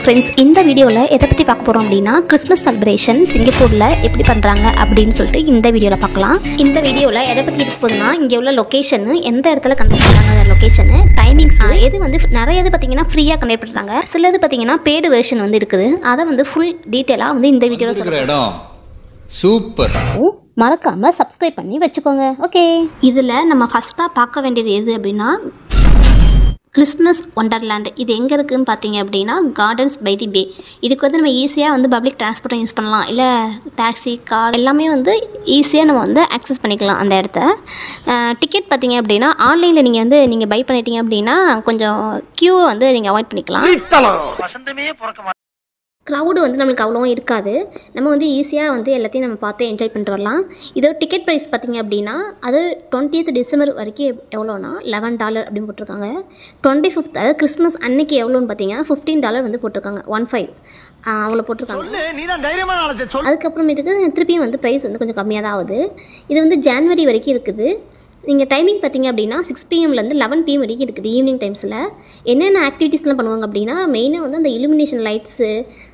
friends இந்த வீடியோவில் எதை பற்றி பார்க்க போகிறோம் அப்படின்னா கிறிஸ்மஸ் செலிப்ரேஷன் சிங்கப்பூரில் எப்படி பண்ணுறாங்க அப்படின்னு சொல்லிட்டு இந்த வீடியோவில் பார்க்கலாம் இந்த வீடியோவில் எதை பற்றி இருக்க போகுதுன்னா இங்கே உள்ள லொக்கேஷனு எந்த இடத்துல கண்டக்ட் பண்ணுறாங்க லொக்கேஷனு டைமிங்ஸ் எது வந்து நிறைய இது பார்த்தீங்கன்னா ஃப்ரீயாக கண்டக்ட் பண்ணுறாங்க சிலது பார்த்தீங்கன்னா பேடு வெர்ஷன் வந்து இருக்குது அதை வந்து ஃபுல் டீட்டெயிலாக வந்து இந்த வீடியோவில் இருக்கிற இடம் சூப்பர் மறக்காம சப்ஸ்கிரைப் பண்ணி வச்சுக்கோங்க ஓகே இதில் நம்ம ஃபஸ்ட்டாக பார்க்க வேண்டியது எது அப்படின்னா கிறிஸ்மஸ் ஒண்டர்லேண்ட் இது எங்கே இருக்குதுன்னு பார்த்தீங்க அப்படின்னா கார்டன்ஸ் பை தி பே இதுக்கு வந்து நம்ம ஈஸியாக வந்து பப்ளிக் டிரான்ஸ்போர்ட்டை யூஸ் பண்ணலாம் இல்லை டாக்ஸி கார் எல்லாமே வந்து ஈஸியாக நம்ம வந்து அக்சஸ் பண்ணிக்கலாம் அந்த இடத்த டிக்கெட் பார்த்தீங்க அப்படின்னா ஆன்லைனில் நீங்கள் வந்து நீங்கள் பை பண்ணிட்டீங்க அப்படின்னா கொஞ்சம் க்யூவை வந்து நீங்கள் அவாய்ட் பண்ணிக்கலாம் வசந்தமே பிறக்க க்ரௌடு வந்து நம்மளுக்கு அவ்வளோவும் இருக்காது நம்ம வந்து ஈஸியாக வந்து எல்லாத்தையும் நம்ம பார்த்து என்ஜாய் பண்ணிட்டு வரலாம் இதோட டிக்கெட் ப்ரைஸ் பார்த்தீங்க அப்படின்னா அது டுவெண்ட்டியத் டிசம்பர் வரைக்கும் எவ்- எவ்வளோனா லெவன் டாலர் அப்படின்னு போட்டிருக்காங்க டுவெண்ட்டி ஃபிஃப்த் அதாவது கிறிஸ்மஸ் அன்னைக்கு எவ்வளோன்னு பார்த்தீங்கன்னா ஃபிஃப்டீன் டாலர் வந்து போட்டிருக்காங்க ஒன் ஃபைவ் அவ்வளோ போட்டிருக்காங்க நீ தான் தைரியமான ஆளத்தை சொல் அதுக்கப்புறமேட்டுக்கு திருப்பியும் வந்து ப்ரைஸ் வந்து கொஞ்சம் கம்மியாக தான் ஆகுது இது வந்து ஜான்வரி வரைக்கும் இருக்குது நீங்கள் டைமிங் பார்த்தீங்க அப்படின்னா சிக்ஸ் பிஎம்லேருந்து லெவன் பிஎம் வரைக்கும் இருக்குது ஈவினிங் டைம்ஸில் என்னென்ன ஆக்டிவிட்டீஸ்லாம் பண்ணுவாங்க அப்படின்னா மெயினாக வந்து அந்த illumination லைட்ஸு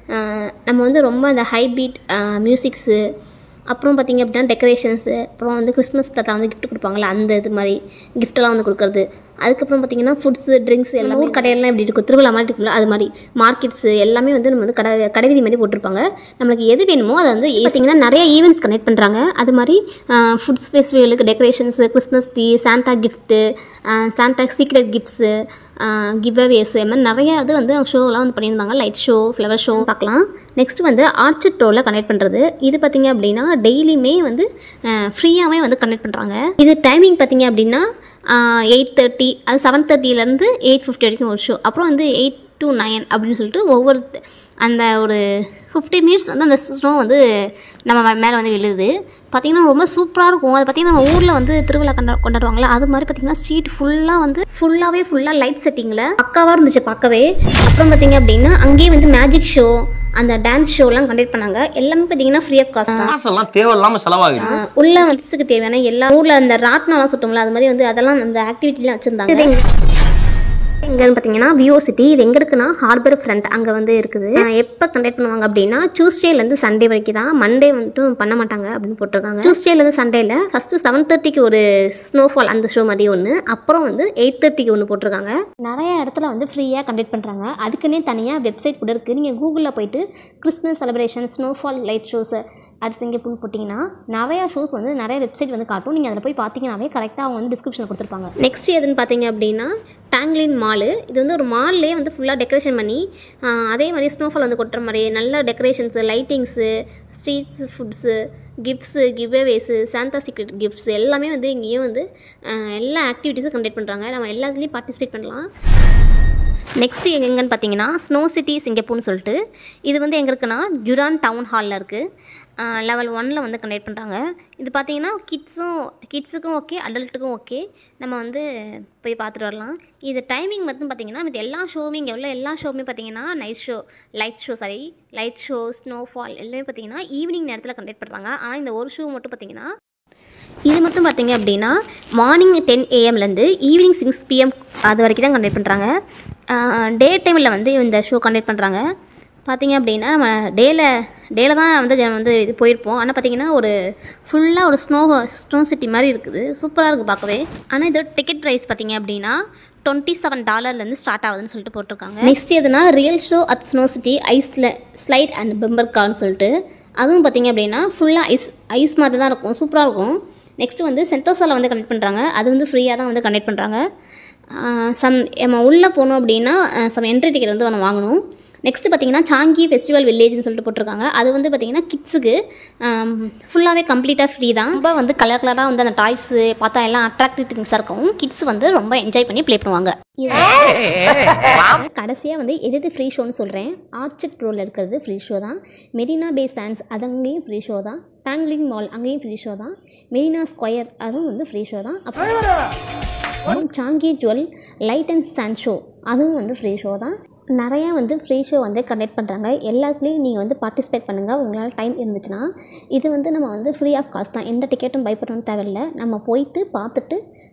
நம்ம வந்து ரொம்ப அந்த ஹை பீட் மியூசிக்ஸு அப்புறம் பார்த்தீங்க அப்படின்னா டெக்கரேஷன்ஸு அப்புறம் வந்து கிறிஸ்மஸ் தாத்தா வந்து gift கொடுப்பாங்கல்ல அந்த இது மாதிரி கிஃப்டெல்லாம் வந்து கொடுக்குறது அதுக்கப்புறம் பார்த்தீங்கன்னா ஃபுட்ஸு ட்ரிங்க்ஸ் எல்லாம் ஊர் கடையெல்லாம் எப்படி இருக்கும் திருவிழா மாதிரி இருக்குல்ல அது மாதிரி மார்க்கெட்ஸு எல்லாமே வந்து நம்ம வந்து கடை கடைவீதி மாதிரி போட்டிருப்பாங்க நம்மளுக்கு எது வேணுமோ அதை வந்து பார்த்தீங்கன்னா நிறைய ஈவெண்ட்ஸ் கனெக்ட் பண்ணுறாங்க அது மாதிரி ஃபுட்ஸ் ஃபெஸ்டிவலுக்கு decorations Christmas tree Santa gift Santa secret gifts giveaways இது மாதிரி நிறைய இது வந்து ஷோலாம் வந்து பண்ணியிருந்தாங்க லைட் ஷோ ஃப்ளவர் ஷோ பார்க்கலாம் நெக்ஸ்ட் வந்து ஆர்ச்சர்ட் ரோவில் கனெக்ட் பண்ணுறது இது பார்த்தீங்க அப்படின்னா டெய்லியுமே வந்து ஃப்ரீயாகவே வந்து கனெக்ட் பண்ணுறாங்க இது டைமிங் பார்த்தீங்க அப்படின்னா எயிட் தேர்ட்டி அது செவன் தேர்ட்டிலேருந்து எயிட் ஃபிஃப்டி வரைக்கும் ஒரு ஷோ அப்புறம் வந்து எயிட் டு நைன் அப்படின்னு சொல்லிட்டு ஒவ்வொரு அந்த ஒரு ஃபிஃப்டி மினிட்ஸ் வந்து அந்த ஸ்னோ வந்து நம்ம மேலே வந்து விழுது பார்த்திங்கன்னா ரொம்ப சூப்பராக இருக்கும் அது பார்த்திங்கன்னா நம்ம ஊரில் வந்து திருவிழா கொண்டா கொண்டாடுவாங்களா அது மாதிரி பார்த்திங்கன்னா ஸ்ட்ரீட் ஃபுல்லாக வந்து ஃபுல்லாகவே ஃபுல்லாக லைட் செட்டிங்கில் பக்காவாக இருந்துச்சு பார்க்கவே அப்புறம் பார்த்திங்க அப்படின்னா அங்கேயே வந்து மேஜிக் ஷோ அந்த டான்ஸ் ஷோலாம் கண்டக்ட் பண்ணாங்க எல்லாமே பார்த்தீங்கன்னா ஃப்ரீ ஆஃப் காஸ்ட் தான் காசெல்லாம் தேவையில்லாம செலவாகுது ஆஹ் உள்ள வச்சதுக்கு தேவையான எல்லா ஊர்ல அந்த ராட்னம்லாம் சுட்டோம்ல அது மாதிரி வந்து அதெல்லாம் அந்த ஆக்டிவிட்டிலாம் வச்சிருந்தாங்க இது எங்க- எங்கன்னு பார்த்தீங்கன்னா வியோ சிட்டி இது எங்கே இருக்குன்னா ஹார்பர் ஃப்ரண்ட் அங்கே வந்து இருக்குது ஆஹ் எப்போ கண்டக்ட் பண்ணுவாங்க அப்படின்னா டியூஸ்டேலேருந்து சண்டே வரைக்கும் தான் மண்டே வந்துட்டு பண்ண மாட்டாங்க அப்படின்னு போட்டிருக்காங்க டியூஸ்டேலேருந்து சண்டேல ஃபஸ்ட்டு செவன் தேர்ட்டிக்கு ஒரு ஸ்னோஃபால் அந்த ஷோ மாதிரி ஒன்று அப்புறம் வந்து எயிட் தேர்ட்டிக்கு ஒன்று போட்டிருக்காங்க நிறைய இடத்துல வந்து ஃப்ரீயாக கண்டக்ட் பண்ணுறாங்க அதுக்குன்னே தனியாக வெப்சைட் கூட இருக்குது நீங்கள் கூகுளில் போயிட்டு Christmas celebration snowfall light shows அது சிங்கப்பூர் போட்டிங்கன்னா நிறையா ஷோஸ் வந்து நிறைய வெப்சைட் வந்து காட்டும் நீங்கள் அதில் போய் பார்த்தீங்கன்னாவே கரெக்டாக அவங்க வந்து டிஸ்கிரிப்ஷன் கொடுத்துருப்பாங்க நெக்ஸ்ட் எதுன்னு பார்த்தீங்க அப்படின்னா டேங்லின் மாலு இது வந்து ஒரு மால்லே வந்து ஃபுல்லாக டெக்கரேஷன் பண்ணி ஆஹ், அதே மாதிரி ஸ்னோஃபால் வந்து கொட்டுற மாதிரி நல்ல decorations lightings streets foods gifts giveaways Santa secret gifts எல்லாமே வந்து இங்கேயும் வந்து ஆஹ், எல்லா ஆக்டிவிட்டீஸும் கண்டக்ட் பண்ணுறாங்க நம்ம எல்லாத்துலேயும் பார்ட்டிசிபேட் பண்ணலாம் நெக்ஸ்ட் எங்கன்னு பார்த்தீங்கன்னா ஸ்னோ சிட்டி சிங்கப்பூர்னு சொல்லிட்டு இது வந்து எங்கே இருக்குன்னா ஜுரான் டவுன் ஹாலில் இருக்குது லெவல் ஒனில் வந்து கண்டக்ட் பண்ணுறாங்க இது பார்த்தீங்கன்னா கிட்ஸும் கிட்ஸுக்கும் ஓகே அடல்ட்டுக்கும் ஓகே நம்ம வந்து போய் பார்த்துட்டு வரலாம் இது டைமிங் மட்டும் பார்த்தீங்கன்னா இது எல்லா ஷோவுமே இங்கே உள்ள எல்லா ஷோவுமே பார்த்தீங்கன்னா night show light show sorry light show snowfall எல்லாமே பார்த்தீங்கன்னா ஈவினிங் நேரத்தில் கண்டக்ட் பண்ணுறாங்க ஆனால் இந்த ஒரு ஷோ மட்டும் பார்த்தீங்கன்னா இது மட்டும் பார்த்தீங்க அப்படின்னா மார்னிங் டென் ஏஎம்லேருந்து ஈவினிங் சிக்ஸ் பிஎம் அது வரைக்கும் தான் கண்டக்ட் பண்ணுறாங்க டே டைமில் வந்து இந்த ஷோ கண்டக்ட் பண்ணுறாங்க பார்த்தீங்க அப்படின்னா நம்ம டேல டேல தான் வந்து நம்ம வந்து இது போயிருப்போம் ஆனால் பார்த்தீங்கன்னா ஒரு ஃபுல்லாக ஒரு ஸ்னோ ஸ்னோ சிட்டி மாதிரி இருக்குது சூப்பராக இருக்குது பார்க்கவே ஆனால் இதோட டிக்கெட் ப்ரைஸ் பார்த்தீங்க அப்படின்னா டுவெண்ட்டி செவன் டாலர்லேருந்து ஸ்டார்ட் ஆகுதுன்னு சொல்லிட்டு போட்டிருக்காங்க நெக்ஸ்ட் எதுனா real show at snow city ஐஸில் ஸ்லைட் அண்ட் பெம்பர் கார்னு சொல்லிட்டு அதுவும் பார்த்தீங்க அப்படின்னா ஃபுல்லாக ஐஸ் ஐஸ் மாதிரி தான் இருக்கும் சூப்பராக இருக்கும் நெக்ஸ்ட்டு வந்து சென்தோசாவில் வந்து கனெக்ட் பண்ணுறாங்க அது வந்து ஃப்ரீயாக தான் வந்து கனெக்ட் பண்ணுறாங்க சம் நம்ம உள்ளே போனோம் அப்படின்னா சம் என்ட்ரி டிக்கெட் வந்து நம்ம வாங்கணும் நெக்ஸ்ட்டு பார்த்தீங்கன்னா சாங்கி ஃபெஸ்டிவல் வில்லேஜ்னு சொல்லிட்டு போட்டிருக்காங்க அது வந்து பார்த்தீங்கன்னா கிட்ஸுக்கு ஃபுல்லாகே கம்ப்ளீட்டாக ஃப்ரீ தான் ரொம்ப வந்து கலர் கலராக வந்து அந்த டாய்ஸு பார்த்தா எல்லாம் அட்ராக்டிவ் திங்ஸாக இருக்கும் கிட்ஸ் வந்து ரொம்ப என்ஜாய் பண்ணி ப்ளே பண்ணுவாங்க கடைசியாக வந்து எது எது ஃப்ரீ ஷோன்னு சொல்கிறேன் ஆர்ச்சர்ட் ரோவில் இருக்கிறது ஃப்ரீ ஷோ தான் மெரினா பே சான்ஸ் அது அங்கேயும் ஃப்ரீ ஷோ தான் டாங்லிங் மால் அங்கேயும் ஃப்ரீ ஷோ தான் மெரினா ஸ்கொயர் அதுவும் வந்து ஃப்ரீ ஷோ தான் அப்புறம் Changi Jewel light and sand show அதுவும் வந்து ஃப்ரீ ஷோ தான் நிறையா வந்து ஃப்ரீ ஷோ வந்து கண்டக்ட் பண்ணுறாங்க எல்லாத்துலேயும் நீங்கள் வந்து பார்ட்டிசிபேட் பண்ணுங்கள் உங்களால் டைம் இருந்துச்சுன்னா இது வந்து நம்ம வந்து ஃப்ரீ ஆஃப் காஸ்ட் தான் எந்த டிக்கெட்டும் பை பண்ணணும்னு தேவையில்லை நம்ம போயிட்டு பார்த்துட்டு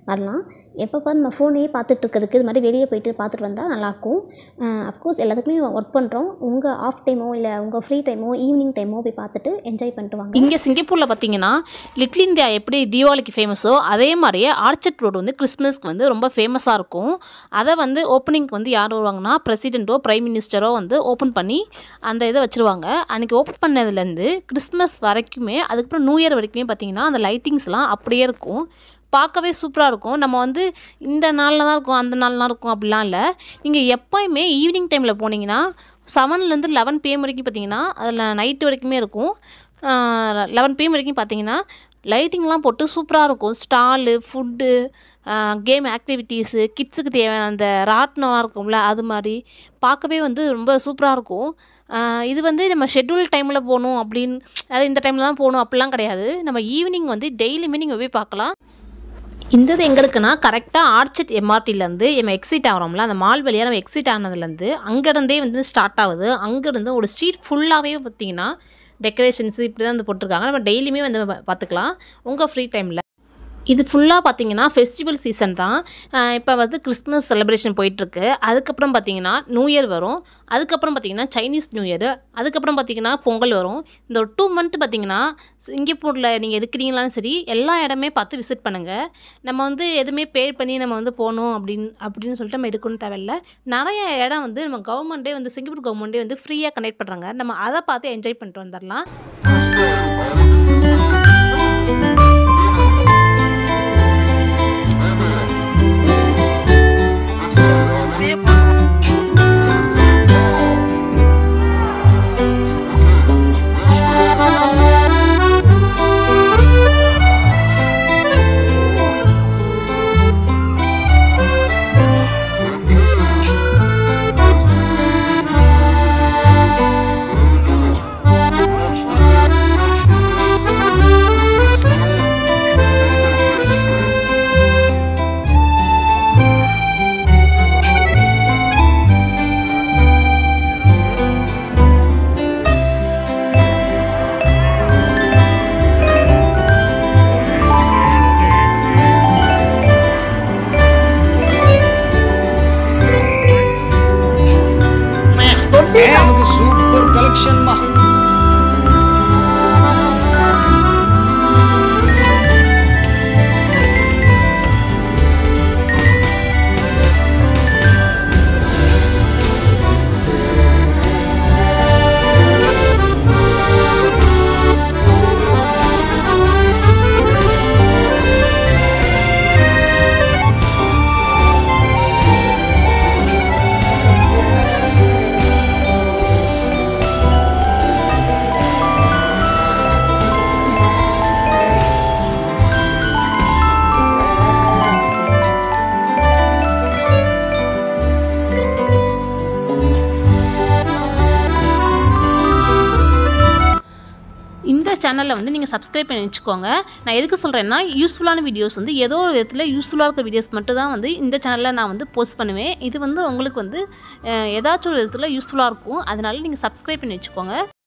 வரலாம் எப்பப்போ நம்ம ஃபோனையே பார்த்துட்டு இருக்கிறதுக்கு இது மாதிரி வெளியே போயிட்டு பார்த்துட்டு வந்தால் நல்லாயிருக்கும் அஃப்கோர்ஸ் எல்லாத்துக்குமே ஒர்க் பண்ணுறோம் உங்கள் ஆஃப் டைமோ இல்லை உங்கள் ஃப்ரீ டைமோ ஈவினிங் டைமோ போய் பார்த்துட்டு என்ஜாய் பண்ணிட்டு வாங்க இங்கே சிங்கப்பூரில் பார்த்தீங்கன்னா லிட்டில் இந்தியா எப்படி தீபாவளிக்கு ஃபேமஸோ அதே மாதிரியே ஆர்ச்சர்ட் ரோடு வந்து கிறிஸ்மஸ்க்கு வந்து ரொம்ப ஃபேமஸாக இருக்கும் அதை வந்து ஓப்பனிங்க்கு வந்து யார் வருவாங்கன்னா பிரசிடெண்ட்டோ பிரைம் மினிஸ்டரோ வந்து ஓப்பன் பண்ணி அந்த இதை வச்சுருவாங்க அன்றைக்கி ஓப்பன் பண்ணதுலேருந்து கிறிஸ்மஸ் வரைக்குமே அதுக்கப்புறம் நியூ இயர் வரைக்குமே பார்த்தீங்கன்னா அந்த லைட்டிங்ஸ்லாம் அப்படியே இருக்கும் பார்க்கவே சூப்பராக இருக்கும் நம்ம வந்து இந்த நாளில் தான் இருக்கும் அந்த நாளில் தான் இருக்கும் அப்படிலாம் இல்லை நீங்கள் எப்போயுமே ஈவினிங் டைமில் போனீங்கன்னா செவன்லேருந்து லெவன் பிஎம் வரைக்கும் பார்த்தீங்கன்னா அதில் நைட்டு வரைக்குமே இருக்கும் லெவன் பிஎம் வரைக்கும் பார்த்தீங்கன்னா லைட்டிங்லாம் போட்டு சூப்பராக இருக்கும் ஸ்டாலு ஃபுட்டு கேம் ஆக்டிவிட்டீஸு கிட்ஸுக்கு தேவையான அந்த ராட்டினம்லாம் இருக்கும்ல அது மாதிரி பார்க்கவே வந்து ரொம்ப சூப்பராக இருக்கும் ஆஹ் இது வந்து நம்ம ஷெட்யூல் டைமில் போகணும் அப்படின்னு அதாவது இந்த டைமில் தான் போகணும் அப்படிலாம் கிடையாது நம்ம ஈவினிங் வந்து டெய்லியுமே நீங்கள் போய் பார்க்கலாம் இந்த இது எங்கே இருக்குன்னா கரெக்டாக ஆர்ச்சட் எம்ஆர்டிலேருந்து நம்ம எக்ஸிட் ஆகிறோம்ல அந்த மால் வழியாக நம்ம எக்ஸிட் ஆனதுலேருந்து அங்கேருந்தே வந்து ஸ்டார்ட் ஆகுது அங்கேருந்து ஒரு ஸ்ட்ரீட் ஃபுல்லாகவே பார்த்தீங்கன்னா டெக்கரேஷன்ஸ் இப்படி தான் வந்து போட்டிருக்காங்க நம்ம டெய்லியுமே வந்து பா- பார்த்துக்கலாம் உங்கள் ஃப்ரீ டைமில் இது ஃபுல்லாக பார்த்தீங்கன்னா ஃபெஸ்டிவல் சீசன் தான் இப்போ வந்து கிறிஸ்மஸ் செலிப்ரேஷன் போயிட்டுருக்கு அதுக்கப்புறம் பார்த்தீங்கன்னா நியூ இயர் வரும் அதுக்கப்புறம் பார்த்தீங்கன்னா சைனீஸ் நியூ இயர் அதுக்கப்புறம் பார்த்தீங்கன்னா பொங்கல் வரும் இந்த ஒரு டூ மந்த் பார்த்தீங்கன்னா சிங்கப்பூரில் நீங்கள் இருக்கிறீங்களாலும் சரி எல்லா இடமே பார்த்து விசிட் பண்ணுங்கள் நம்ம வந்து எதுவுமே பே பண்ணி நம்ம வந்து போகணும் அப்படின்னு அப்படின்னு சொல்லிட்டு நம்ம எடுக்கணும் தேவையில்ல நிறைய இடம் வந்து நம்ம கவர்மெண்ட்டே வந்து சிங்கப்பூர் கவர்மெண்ட்டே வந்து ஃப்ரீயாக கனெக்ட் பண்ணுறாங்க நம்ம அதை பார்த்து என்ஜாய் பண்ணிட்டு வந்துடலாம் நமக்கு சூப்பர் கலெக்ஷன்மா இந்த சேனலில் வந்து நீங்கள் சப்ஸ்கிரைப் பண்ணி வச்சுக்கோங்க நான் எதுக்கு சொல்கிறேன்னா யூஸ்ஃபுல்லான வீடியோஸ் வந்து ஏதோ ஒரு விதத்தில் யூஸ்ஃபுல்லாக இருக்க வீடியோஸ் மட்டும் தான் வந்து இந்த சேனலில் நான் வந்து போஸ்ட் பண்ணுவேன் இது வந்து உங்களுக்கு வந்து அஹ், ஏதாச்சும் ஒரு விதத்தில் யூஸ்ஃபுல்லாக இருக்கும் அதனால நீங்கள் சப்ஸ்கிரைப் பண்ணி வச்சுக்கோங்க